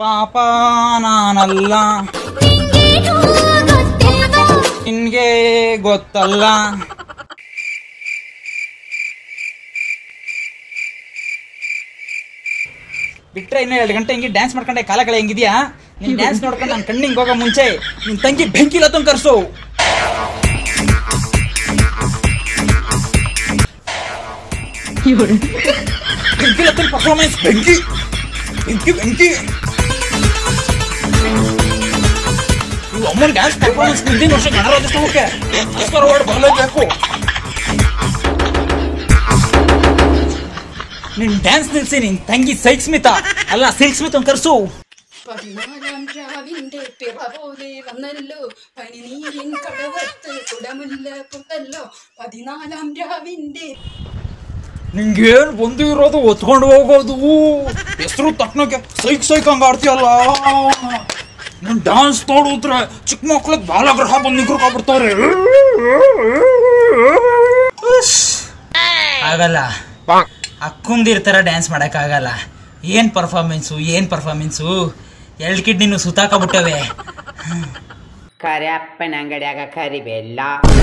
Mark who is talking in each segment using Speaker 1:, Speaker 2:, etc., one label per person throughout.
Speaker 1: ಪಾಪ ನಾನಲ್ಲ
Speaker 2: ನಿಂಗೇನು ಗೊತ್ತೇನೋ
Speaker 1: ನಿನ್ಗೆ ಗೊತ್ತಲ್ಲ ಬಿಟ್ರೆ ಇನ್ನು ಎರಡು ಗಂಟೆ ಹಿಂಗೆ ಡ್ಯಾನ್ಸ್ ಮಾಡ್ಕೊಂಡೆ ಕಾಲಗಳ ಹೆಂಗಿದ್ಯಾ ನೀನ್ ಡ್ಯಾನ್ಸ್ ನೋಡ್ಕೊಂಡು ನಾನು ಕಣ್ಣಿಂಗ್ ಹೋಗೋ ಮುಂಚೆ ನಿನ್ ತಂಗಿ ಬೆಂಕಿ ಲತ್ತಂಗ್ ಕರ್ಸು ಬೆಂಕಿ ಲತ್ತಂಗ್ ಪರ್ಫಾರ್ಮೆನ್ಸ್ ಬೆಂಕಿ ಬೆಂಕಿ ಬೆಂಕಿ ಇವು ಅಮ್ಮನ ಡ್ಯಾನ್ಸ್ ಪರ್ಫಾರ್ಮೆನ್ಸ್ ಮುಂದಿನ ವರ್ಷ ಗಣರಾಜ್ಯೋತ್ಸವಕ್ಕೆ ಆಸ್ಕರ್ ಅವಾರ್ಡ್ ಬರಲೇಬೇಕು ನಿನ್ ಡ್ಯಾನ್ಸ್ ನಿಲ್ಸಿ ನಿನ್ ತಂಗಿ ಸೈಕ್ ಸ್ಮಿತಾ ಅಲ್ಲ ಸಿಲ್ಕ್ ಸ್ಮಿತ್ ಅಂತ ಕರ್ಸು
Speaker 3: പതിനാലാം രാവിന്റെ പിറ പോലെ വന്നല്ലോ പനിനീരിൻ കടവത്ത് കുടമുല്ല പുട്ടല്ലോ പതിനാലാം രാവിന്റെ
Speaker 1: ನಿಂಗೇನ್ ಬಂದು ಇರೋದು ಒತ್ಕೊಂಡು ಹೋಗೋದು ಹೆಸರು ತಕ್ಕನಕ್ಕೆ ಸೈಕ್ ಸೈಕ್ ಹಂಗ ಆಡ್ತೀಯಲ್ಲ ನಿನ್ ಡ್ಯಾನ್ಸ್ ನೋಡಿದ್ರೆ ಚಿಕ್ಕ ಮಕ್ಳಿಗೆ ಬಾಲಗ್ರಹ ಬಂದು ನಿಂತ್ಕೊಂಡ್ಬಿಡ್ತಾರೆ ಆಗಲ್ಲ ಅಕ್ಕುಂದಿರ್ ಥರ ಡ್ಯಾನ್ಸ್ ಆಗಲ್ಲ ಏನ್ ಪರ್ಫಾರ್ಮೆನ್ಸು ಏನ್ ಪರ್ಫಾರ್ಮೆನ್ಸು ಎರಡು ಕಿಡ್ನಿನು ಸುತ್ತಾಕಬಿಟ್ಟವೆ
Speaker 4: ಕರಿಯಪ್ಪನ ಅಂಗಡಿಯಾಗ ಕರಿಬೆಲ್ಲ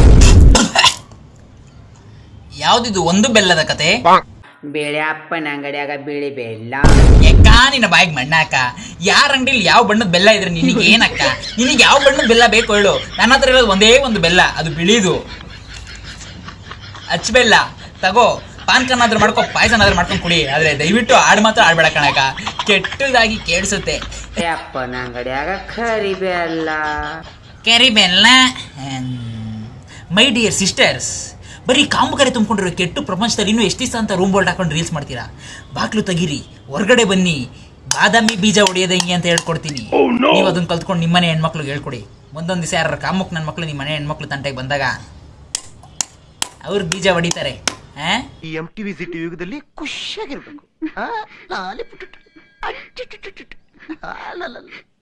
Speaker 1: ಯಾವ್ದಿದು ಒಂದು ಬೆಲ್ಲದ ಕತೆ
Speaker 4: ಬೇಳೆ ಅಪ್ಪನ ಅಂಗಡಿಯಾಗ ಬಿಳಿ ಬೆಲ್ಲ
Speaker 1: ಎಕ್ಕ ನಿನ್ನ ಬಾಯಿಗೆ ಮಣ್ಣಾಕ ಯಾರ ಅಂಗಡಿಲಿ ಯಾವ ಬಣ್ಣದ ಬೆಲ್ಲ ಇದ್ರೆ ನಿನಗೆ ಏನಕ್ಕ ನಿನಗೆ ಯಾವ ಬಣ್ಣದ ಬೆಲ್ಲ ಬೇಕು ಹೇಳು ನನ್ನ ಹತ್ರ ಇರೋದು ಒಂದೇ ಒಂದು ಬೆಲ್ಲ ಅದು ಬಿಳಿದು ಅಚ್ಚ ಬೆಲ್ಲ ತಗೋ ಪಾನ್ಕನ್ನಾದ್ರೂ ಮಾಡ್ಕೊ ಪಾಯಸನಾದ್ರೂ ಮಾಡ್ಕೊಂಡು ಕುಡಿ ಆದ್ರೆ ದಯವಿಟ್ಟು ಹಾಡು ಮಾತ್ರ ಆಡ್ಬೇಡ ಕಣಕ ಕೆಟ್ಟದಾಗಿ ಕೇಳಿಸುತ್ತೆ
Speaker 4: ಅಪ್ಪನ ಅಂಗಡಿಯಾಗ ಕರಿಬೆಲ್ಲ
Speaker 1: ಕೆರಿ ಬೆಲ್ಲ ಮೈ ಡಿಯರ್ ಸಿಸ್ಟರ್ಸ್ ಬರೀ ಕಾಮುಕರೆ ತುಂಬಿಕೊಂಡಿರೋ ಕೆಟ್ಟು ಪ್ರಪಂಚದಲ್ಲಿ ಇನ್ನೂ ಎಷ್ಟು ದಿವಸ ಅಂತ ರೂಮ್ ಬೋಲ್ಟ್ ಹಾಕೊಂಡು ರೀಲ್ಸ್ ಮಾಡ್ತೀರಾ ಬಾಗ್ಲು ತೆಗೀರಿ ಹೊರಗಡೆ ಬನ್ನಿ ಬಾದಾಮಿ ಬೀಜ ಹೊಡೆಯೋದು ಹೆಂಗೆ ಅಂತ ಹೇಳ್ಕೊಡ್ತೀನಿ ನೀವು ಅದನ್ನ ಕಲ್ತ್ಕೊಂಡು ನಿಮ್ಮನೆ ಹೆಣ್ಮಕ್ಳಿಗೆ ಹೇಳ್ಕೊಡಿ ಒಂದೊಂದು ದಿವಸ ಯಾರು ಕಾಮುಕ್ ನನ್ನ ಮಕ್ಳು ನಿಮ್ಮ ಮನೆ ಹೆಣ್ಮಕ್ಳು ತಂಟೆಗೆ ಬಂದಾಗ ಅವ್ರು ಬೀಜ ಹೊಡಿತಾರೆ ಆ?
Speaker 5: ಈ ಎಂ ಟಿವಿ ಸಿಟಿ ಯುಗದಲ್ಲಿ ಖುಷಿಯಾಗಿರ್ಬೇಕು ಆ, ಲಾಲಿ ಪುಟುಟು, ಅಚ್ಚುಟುಟುಟು, ಆ, ಲ, ಲ, ಲ.